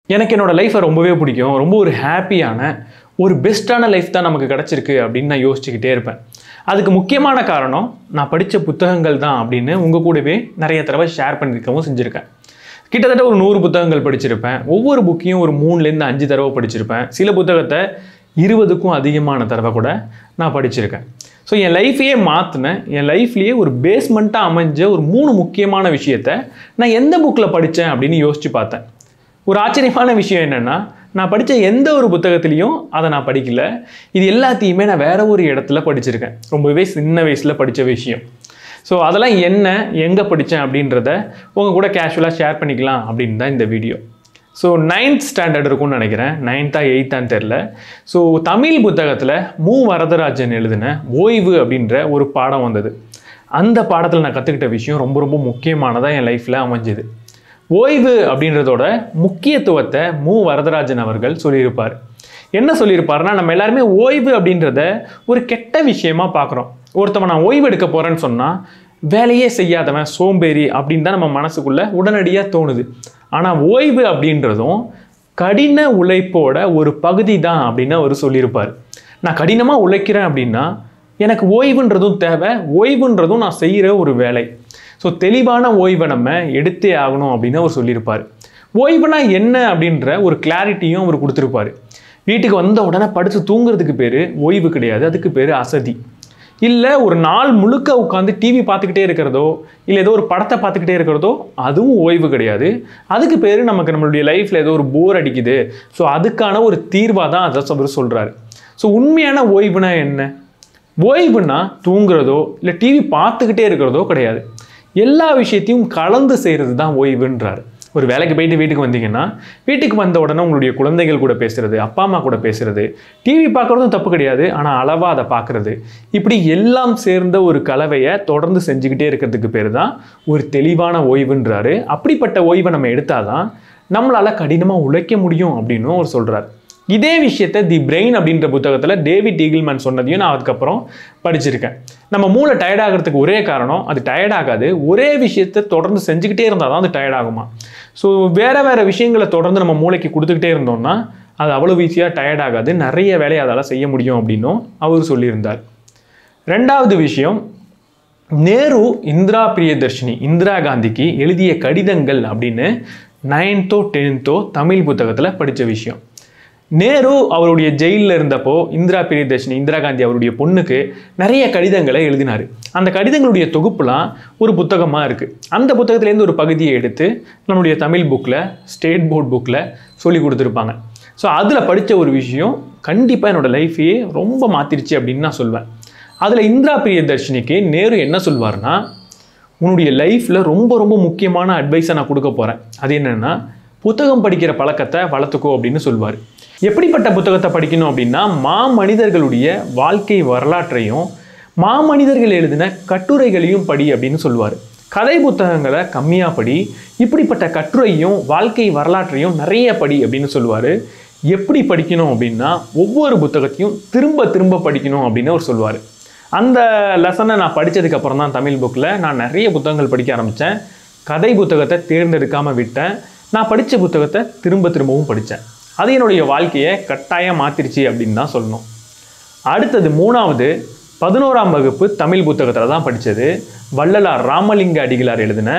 எனக்கு என்னோட லைஃப்பை ரொம்பவே பிடிக்கும் ரொம்ப ஒரு ஹாப்பியான ஒரு பெஸ்ட்டான லைஃப் தான் நமக்கு கிடச்சிருக்கு அப்படின்னு நான் யோசிச்சுக்கிட்டே இருப்பேன் அதுக்கு முக்கியமான காரணம் நான் படித்த புத்தகங்கள் தான் அப்படின்னு உங்கள் கூடவே நிறைய தடவை ஷேர் பண்ணியிருக்கவும் செஞ்சுருக்கேன் கிட்டத்தட்ட ஒரு நூறு புத்தகங்கள் படிச்சிருப்பேன் ஒவ்வொரு புக்கையும் ஒரு மூணுலேருந்து அஞ்சு தடவை படிச்சிருப்பேன் சில புத்தகத்தை இருபதுக்கும் அதிகமான தடவை கூட நான் படிச்சிருக்கேன் ஸோ என் லைஃப்பையே மாற்றினேன் என் லைஃப்லேயே ஒரு பேஸ்மெண்ட்டாக அமைஞ்ச ஒரு மூணு முக்கியமான விஷயத்த நான் எந்த புக்கில் படித்தேன் அப்படின்னு யோசித்து பார்த்தேன் ஒரு ஆச்சரியமான விஷயம் என்னென்னா நான் படித்த எந்த ஒரு புத்தகத்துலேயும் அதை நான் படிக்கல இது எல்லாத்தையுமே நான் வேற ஒரு இடத்துல படிச்சிருக்கேன் ரொம்பவே சின்ன வயசில் படித்த விஷயம் ஸோ அதெல்லாம் என்ன எங்கே படித்தேன் அப்படின்றத உங்கள் கூட கேஷுவலாக ஷேர் பண்ணிக்கலாம் அப்படின்னு தான் இந்த வீடியோ ஸோ நைன்த் ஸ்டாண்டர்ட் இருக்கும்னு நினைக்கிறேன் நைன்த்தா எயித்தான்னு தெரில ஸோ தமிழ் புத்தகத்தில் மு வரதராஜன் எழுதின ஓய்வு அப்படின்ற ஒரு பாடம் வந்தது அந்த பாடத்தில் நான் கற்றுக்கிட்ட விஷயம் ரொம்ப ரொம்ப முக்கியமானதாக என் லைஃப்பில் அமைஞ்சுது ஓய்வு அப்படின்றதோட முக்கியத்துவத்தை மு வரதராஜன் அவர்கள் சொல்லியிருப்பார் என்ன சொல்லியிருப்பாருன்னா நம்ம எல்லாருமே ஓய்வு அப்படின்றத ஒரு கெட்ட விஷயமா பார்க்குறோம் ஒருத்தவன் நான் ஓய்வு எடுக்க போகிறேன்னு சொன்னால் வேலையே செய்யாதவன் சோம்பேறி அப்படின்னு தான் நம்ம மனசுக்குள்ள உடனடியாக தோணுது ஆனால் ஓய்வு அப்படின்றதும் கடின உழைப்போட ஒரு பகுதி தான் அப்படின்னு அவர் சொல்லியிருப்பார் நான் கடினமாக உழைக்கிறேன் அப்படின்னா எனக்கு ஓய்வுன்றதும் தேவை ஓய்வுன்றதும் நான் செய்கிற ஒரு வேலை ஸோ தெளிவான ஓய்வை நம்ம எடுத்தே ஆகணும் அப்படின்னு அவர் சொல்லியிருப்பார் ஓய்வுனா என்ன அப்படின்ற ஒரு கிளாரிட்டியும் அவர் கொடுத்துருப்பாரு வீட்டுக்கு வந்த உடனே படுத்து தூங்குறதுக்கு பேர் ஓய்வு கிடையாது அதுக்கு பேர் அசதி இல்லை ஒரு நாள் முழுக்க உட்காந்து டிவி பார்த்துக்கிட்டே இருக்கிறதோ இல்லை ஏதோ ஒரு படத்தை பார்த்துக்கிட்டே இருக்கிறதோ அதுவும் ஓய்வு கிடையாது அதுக்கு பேர் நமக்கு நம்மளுடைய லைஃப்பில் ஏதோ ஒரு போர் அடிக்குது ஸோ அதுக்கான ஒரு தீர்வாக தான் அதை அவர் சொல்கிறாரு ஸோ உண்மையான ஓய்வுனா என்ன ஓய்வுனா தூங்குறதோ இல்லை டிவி பார்த்துக்கிட்டே இருக்கிறதோ கிடையாது எல்லா விஷயத்தையும் கலந்து செய்கிறது தான் ஓய்வுன்றார் ஒரு வேலைக்கு போயிட்டு வீட்டுக்கு வந்தீங்கன்னா வீட்டுக்கு வந்த உடனே உங்களுடைய குழந்தைகள் கூட பேசுறது அப்பா அம்மா கூட பேசுறது டிவி பார்க்குறதும் தப்பு கிடையாது ஆனால் அளவாக அதை பார்க்குறது இப்படி எல்லாம் சேர்ந்த ஒரு கலவையை தொடர்ந்து செஞ்சுக்கிட்டே இருக்கிறதுக்கு பேர் தான் ஒரு தெளிவான ஓய்வுன்றாரு அப்படிப்பட்ட ஓய்வை நம்ம எடுத்தாதான் நம்மளால் கடினமாக உழைக்க முடியும் அப்படின்னு அவர் சொல்கிறார் இதே விஷயத்த தி பிரெயின் அப்படின்ற புத்தகத்தில் டேவிட் ஈகிள்மேன் சொன்னதையும் நான் அதுக்கப்புறம் படிச்சிருக்கேன் நம்ம மூளை டயர்ட் ஆகிறதுக்கு ஒரே காரணம் அது டயர்ட் ஆகாது ஒரே விஷயத்தை தொடர்ந்து செஞ்சுக்கிட்டே இருந்தால் தான் அது டயர்ட் ஆகுமா ஸோ வேறு வேறு விஷயங்களை தொடர்ந்து நம்ம மூளைக்கு கொடுத்துக்கிட்டே இருந்தோம்னா அது அவ்வளோ ஈஸியாக டயர்ட் ஆகாது நிறைய வேலையை அதால் செய்ய முடியும் அப்படின்னும் அவர் சொல்லியிருந்தார் ரெண்டாவது விஷயம் நேரு இந்திரா பிரியதர்ஷினி இந்திரா காந்திக்கு எழுதிய கடிதங்கள் அப்படின்னு நைன்த்தோ டென்த்தோ தமிழ் புத்தகத்தில் படித்த விஷயம் நேரு அவருடைய ஜெயிலில் இருந்தப்போ இந்திரா பிரியதர்ஷினி இந்திரா காந்தி அவருடைய பொண்ணுக்கு நிறைய கடிதங்களை எழுதினார் அந்த கடிதங்களுடைய தொகுப்புலாம் ஒரு புத்தகமாக இருக்குது அந்த புத்தகத்துலேருந்து ஒரு பகுதியை எடுத்து நம்மளுடைய தமிழ் புக்கில் ஸ்டேட் போர்ட் புக்கில் சொல்லி கொடுத்துருப்பாங்க ஸோ அதில் படித்த ஒரு விஷயம் கண்டிப்பாக என்னோடய லைஃபையே ரொம்ப மாற்றிருச்சு அப்படின்னு நான் சொல்வேன் அதில் இந்திரா பிரியதர்ஷினிக்கு நேரு என்ன சொல்வார்னா உன்னுடைய லைஃப்பில் ரொம்ப ரொம்ப முக்கியமான அட்வைஸை நான் கொடுக்க போகிறேன் அது என்னென்னா புத்தகம் படிக்கிற பழக்கத்தை வளர்த்துக்கோ அப்படின்னு சொல்வார் எப்படிப்பட்ட புத்தகத்தை படிக்கணும் அப்படின்னா மாமனிதர்களுடைய வாழ்க்கை வரலாற்றையும் மாமனிதர்கள் எழுதின கட்டுரைகளையும் படி அப்படின்னு சொல்லுவார் கதை புத்தகங்களை கம்மியாக படி இப்படிப்பட்ட கட்டுரையும் வாழ்க்கை வரலாற்றையும் நிறைய படி அப்படின்னு சொல்லுவார் எப்படி படிக்கணும் அப்படின்னா ஒவ்வொரு புத்தகத்தையும் திரும்ப திரும்ப படிக்கணும் அப்படின்னு அவர் சொல்லுவார் அந்த லெசனை நான் படித்ததுக்கு அப்புறம் தான் தமிழ் புக்கில் நான் நிறைய புத்தகங்கள் படிக்க ஆரம்பித்தேன் கதை புத்தகத்தை தேர்ந்தெடுக்காமல் விட்டேன் நான் படித்த புத்தகத்தை திரும்ப திரும்பவும் படித்தேன் அது என்னுடைய வாழ்க்கையை கட்டாயம் மாற்றிருச்சு அப்படின்னு தான் சொல்லணும் அடுத்தது மூணாவது பதினோராம் வகுப்பு தமிழ் புத்தகத்தில் தான் படித்தது வள்ளலார் ராமலிங்க அடிகளார் எழுதின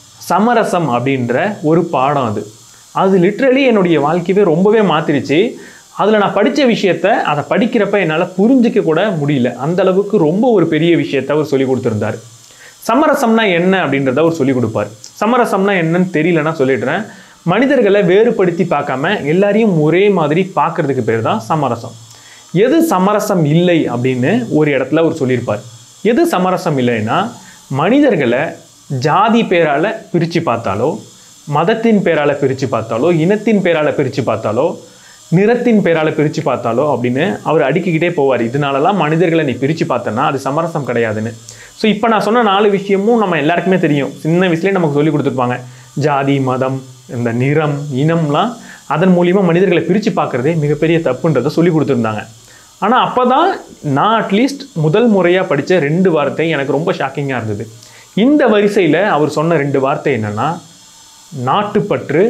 சமரசம் அப்படின்ற ஒரு பாடம் அது அது லிட்ரலி என்னுடைய வாழ்க்கையவே ரொம்பவே மாற்றிருச்சு அதில் நான் படித்த விஷயத்த அதை படிக்கிறப்ப என்னால் புரிஞ்சிக்க கூட முடியல அந்த அளவுக்கு ரொம்ப ஒரு பெரிய விஷயத்தை அவர் சொல்லி கொடுத்துருந்தார் சமரசம்னா என்ன அப்படின்றத அவர் சொல்லி கொடுப்பார் சமரசம்னா என்னன்னு தெரியலன்னா சொல்லிடுறேன் மனிதர்களை வேறுபடுத்தி பார்க்காம எல்லாரையும் ஒரே மாதிரி பார்க்கறதுக்கு பேர் தான் சமரசம் எது சமரசம் இல்லை அப்படின்னு ஒரு இடத்துல அவர் சொல்லியிருப்பார் எது சமரசம் இல்லைன்னா மனிதர்களை ஜாதி பேரால் பிரித்து பார்த்தாலோ மதத்தின் பேரால் பிரித்து பார்த்தாலோ இனத்தின் பேரால் பிரித்து பார்த்தாலோ நிறத்தின் பேரால் பிரித்து பார்த்தாலோ அப்படின்னு அவர் அடுக்கிக்கிட்டே போவார் இதனாலலாம் மனிதர்களை நீ பிரித்து பார்த்தனா அது சமரசம் கிடையாதுன்னு ஸோ இப்போ நான் சொன்ன நாலு விஷயமும் நம்ம எல்லாருக்குமே தெரியும் சின்ன வயசுலேயே நமக்கு சொல்லி கொடுத்துருப்பாங்க ஜாதி மதம் இந்த நிறம் இனம்லாம் அதன் மூலியமாக மனிதர்களை பிரித்து பார்க்குறதே மிகப்பெரிய தப்புன்றதை சொல்லி கொடுத்துருந்தாங்க ஆனால் அப்போ தான் நான் அட்லீஸ்ட் முதல் முறையாக படித்த ரெண்டு வார்த்தை எனக்கு ரொம்ப ஷாக்கிங்காக இருந்தது இந்த வரிசையில் அவர் சொன்ன ரெண்டு வார்த்தை என்னென்னா நாட்டுப்பற்று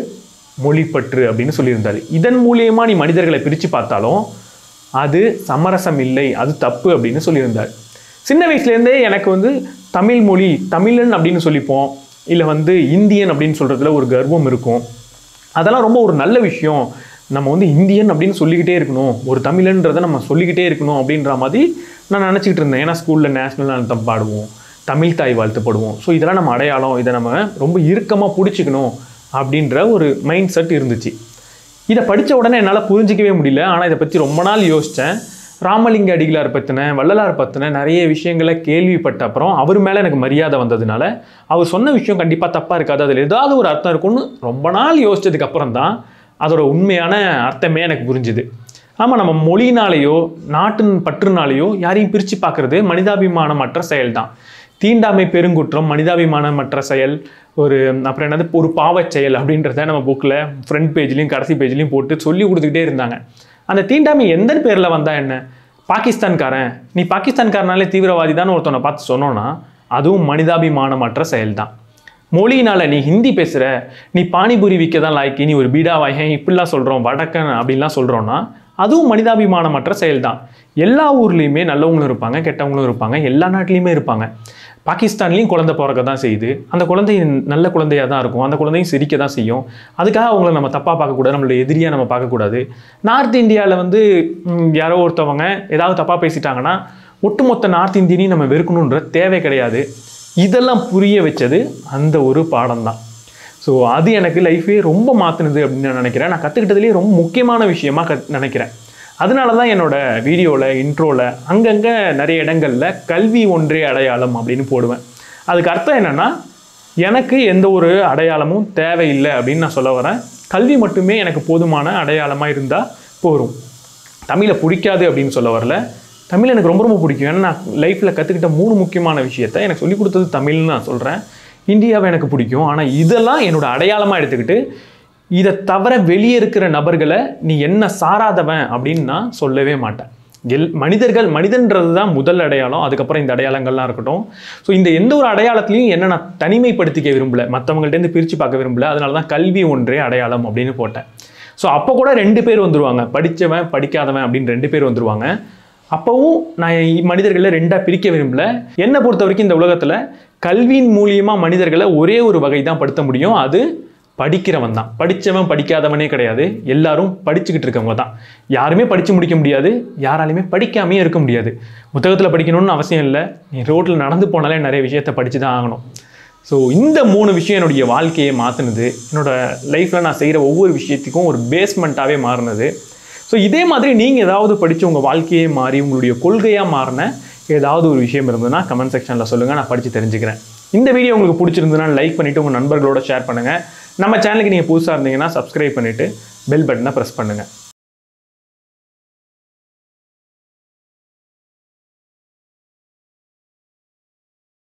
மொழிப்பற்று அப்படின்னு சொல்லியிருந்தாரு இதன் மூலியமா நீ மனிதர்களை பிரித்து பார்த்தாலும் அது சமரசம் இல்லை அது தப்பு அப்படின்னு சொல்லியிருந்தார் சின்ன வயசுலேருந்தே எனக்கு வந்து தமிழ் மொழி தமிழன் அப்படின்னு சொல்லிப்போம் இல்லை வந்து இந்தியன் அப்படின்னு சொல்கிறதுல ஒரு கர்வம் இருக்கும் அதெல்லாம் ரொம்ப ஒரு நல்ல விஷயம் நம்ம வந்து இந்தியன் அப்படின்னு சொல்லிக்கிட்டே இருக்கணும் ஒரு தமிழன்றதை நம்ம சொல்லிக்கிட்டே இருக்கணும் அப்படின்ற மாதிரி நான் நினச்சிக்கிட்டு இருந்தேன் ஏன்னா ஸ்கூலில் நேஷ்னல் anthem பாடுவோம் தமிழ் தாய் வாழ்த்து பாடுவோம் ஸோ இதெல்லாம் நம்ம அடையாளம் இதை நம்ம ரொம்ப இறுக்கமாக பிடிச்சிக்கணும் அப்படின்ற ஒரு மைண்ட் செட் இருந்துச்சு இதை படித்த உடனே என்னால் புரிஞ்சிக்கவே முடியல ஆனால் இதை பற்றி ரொம்ப நாள் யோசித்தேன் ராமலிங்க அடிகளார் பற்றின வள்ளலார் பற்றின நிறைய விஷயங்களை கேள்விப்பட்ட அப்புறம் அவர் மேலே எனக்கு மரியாதை வந்ததுனால அவர் சொன்ன விஷயம் கண்டிப்பாக தப்பாக இருக்காது அதில் ஏதாவது ஒரு அர்த்தம் இருக்கும்னு ரொம்ப நாள் யோசிச்சதுக்கு அப்புறம் தான் அதோட உண்மையான அர்த்தமே எனக்கு புரிஞ்சுது ஆமாம் நம்ம மொழினாலேயோ நாட்டின் பற்றுனாலேயோ யாரையும் பிரித்து பார்க்குறது மனிதாபிமானமற்ற செயல் தான் தீண்டாமை பெருங்குற்றம் மனிதாபிமானமற்ற செயல் ஒரு அப்புறம் என்னது ஒரு பாவச் செயல் அப்படின்றத நம்ம புக்கில் ஃப்ரண்ட் பேஜ்லேயும் கடைசி பேஜ்லேயும் போட்டு சொல்லி கொடுத்துக்கிட்டே இருந்தாங்க அந்த தீண்டாமை எந்த பேரில் வந்தா என்ன பாகிஸ்தான்காரன் நீ பாகிஸ்தான்காரனாலே தீவிரவாதி தான் ஒருத்தவனை பார்த்து சொன்னோன்னா அதுவும் மனிதாபிமானமற்ற செயல் தான் மொழியினால நீ ஹிந்தி பேசுகிற நீ பானிபூரி விற்க தான் லாய்க்கு நீ ஒரு பீடா வாயன் இப்படிலாம் சொல்கிறோம் வடக்கன் அப்படின்லாம் சொல்கிறோன்னா அதுவும் மனிதாபிமானமற்ற செயல் தான் எல்லா ஊர்லேயுமே நல்லவங்களும் இருப்பாங்க கெட்டவங்களும் இருப்பாங்க எல்லா நாட்டிலையுமே இருப்பாங்க பாகிஸ்தான்லேயும் குழந்தை பிறக்க தான் செய்யுது அந்த குழந்தை நல்ல குழந்தையாக தான் இருக்கும் அந்த குழந்தையும் சிரிக்க தான் செய்யும் அதுக்காக அவங்கள நம்ம தப்பாக பார்க்கக்கூடாது நம்மளோட எதிரியாக நம்ம பார்க்கக்கூடாது நார்த் இந்தியாவில் வந்து ம், யாரோ ஒருத்தவங்க ஏதாவது தப்பாக பேசிட்டாங்கன்னா ஒட்டுமொத்த நார்த் இந்தியனையும் நம்ம வெறுக்கணுன்ற தேவை கிடையாது இதெல்லாம் புரிய வச்சது அந்த ஒரு பாடம் தான் ஸோ அது எனக்கு லைஃபே ரொம்ப மாற்றினது அப்படின்னு நான் நினைக்கிறேன் நான் கற்றுக்கிட்டதுலேயே ரொம்ப முக்கியமான விஷயமா கத் நினைக்கிறேன் அதனால தான் என்னோட வீடியோவில் இன்ட்ரோவில் அங்கங்கே நிறைய இடங்களில் கல்வி ஒன்றே அடையாளம் அப்படின்னு போடுவேன் அதுக்கு அர்த்தம் என்னென்னா எனக்கு எந்த ஒரு அடையாளமும் தேவையில்லை அப்படின்னு நான் சொல்ல வரேன் கல்வி மட்டுமே எனக்கு போதுமான அடையாளமாக இருந்தால் போதும் தமிழை பிடிக்காது அப்படின்னு சொல்ல வரல தமிழ் எனக்கு ரொம்ப ரொம்ப பிடிக்கும் ஏன்னா நான் லைஃப்பில் கற்றுக்கிட்ட மூணு முக்கியமான விஷயத்த எனக்கு சொல்லிக் கொடுத்தது தமிழ்னு நான் சொல்கிறேன் இந்தியாவை எனக்கு பிடிக்கும் ஆனால் இதெல்லாம் என்னோட அடையாளமாக எடுத்துக்கிட்டு இதை தவிர வெளியே இருக்கிற நபர்களை நீ என்ன சாராதவன் அப்படின்னு நான் சொல்லவே மாட்டேன் எல் மனிதர்கள் மனிதன்றது தான் முதல் அடையாளம் அதுக்கப்புறம் இந்த அடையாளங்கள்லாம் இருக்கட்டும் ஸோ இந்த எந்த ஒரு அடையாளத்துலையும் என்ன நான் தனிமைப்படுத்திக்க விரும்பல மற்றவங்கள்ட்டேருந்து பிரித்து பார்க்க விரும்பல அதனால தான் கல்வி ஒன்றே அடையாளம் அப்படின்னு போட்டேன் ஸோ அப்போ கூட ரெண்டு பேர் வந்துருவாங்க படித்தவன் படிக்காதவன் அப்படின்னு ரெண்டு பேர் வந்துருவாங்க அப்போவும் நான் இ- மனிதர்களை ரெண்டாக பிரிக்க விரும்பல என்னை பொறுத்த வரைக்கும் இந்த உலகத்தில் கல்வியின் மூலியமாக மனிதர்களை ஒரே ஒரு வகை தான் படுத்த முடியும் அது படிக்கிறவன் தான் படித்தவன் படிக்காதவனே கிடையாது எல்லாரும் படிச்சுக்கிட்டு இருக்கவங்க தான் யாருமே படித்து முடிக்க முடியாது யாராலையுமே படிக்காமையே இருக்க முடியாது புத்தகத்தில் படிக்கணும்னு அவசியம் இல்லை நீ ரோட்டில் நடந்து போனாலே நிறைய விஷயத்தை படித்து தான் ஆகணும் ஸோ இந்த மூணு விஷயம் என்னுடைய வாழ்க்கையை மாற்றினது என்னோட லைஃப்பில் நான் செய்கிற ஒவ்வொரு விஷயத்துக்கும் ஒரு பேஸ்மெண்ட்டாகவே மாறினது ஸோ இதே மாதிரி நீங்கள் ஏதாவது படித்து உங்கள் வாழ்க்கையே மாறி உங்களுடைய கொள்கையாக மாறின ஏதாவது ஒரு விஷயம் இருந்ததுன்னா கமெண்ட் செக்ஷனில் சொல்லுங்கள் நான் படித்து தெரிஞ்சுக்கிறேன் இந்த வீடியோ உங்களுக்கு பிடிச்சிருந்ததுன்னா லைக் பண்ணிவிட்டு உங்கள் நண்பர்களோட ஷேர் பண்ணுங்கள் நம்ம சேனலுக்கு நீங்கள் புதுசாக இருந்தீங்கன்னா சப்ஸ்கிரைப் பண்ணிவிட்டு பெல் பட்டனை ப்ரெஸ் பண்ணுங்கள்